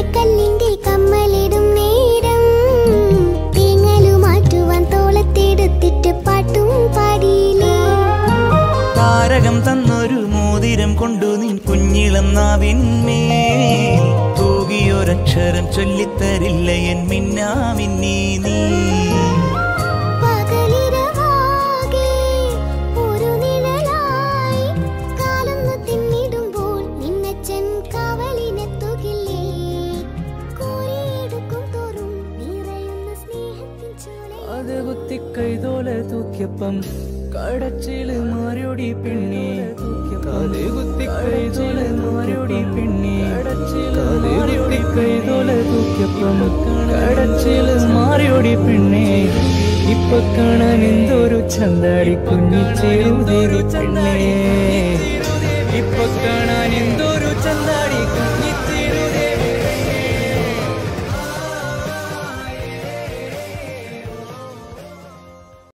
കല്ലിന്റെ കമ്മലിടും നേരം തേങ്ങലു മാറ്റുവാൻ തോളത്തെടുത്തിട്ട് പാട്ടും പാടിയില്ലേ താരകം തന്നൊരു മോതിരം കൊണ്ടു നിൻ കുഞ്ഞിളം നാവിന്മേൽ തൂകിയൊരക്ഷരം ചൊല്ലിത്തരില്ല എൻ മിന്നാമിന്നീ നീ പകലിരവാകെ ഒരു നിഴലായി കാലൊന്നു തിന്നിടുമ്പോൾ നിന്നച്ചൻ കാവലിനെത്തുകില്ലേ കോരിയെടുക്കും തോറും നിറയുന്ന സ്നേഹത്തിൻ ചോല അത് കുത്തി കൈതോല തൂക്കിയപ്പം കടച്ചില് മാറിയോടി പെണ്ണെ കാല് കുത്തി കൈതോല മാറിയോടി പെണ്ണെ കാല് കുത്തി കൈതോല തൂക്കിയപ്പം കടച്ചില് മാറിയോടി പെണ്ണെ ഇപ്പൊ കാണാൻ എന്തൊരു ചന്താടി കുഞ്ഞിച്ചേരുതേരി പെണ്ണെ ഇപ്പൊ കാണാൻ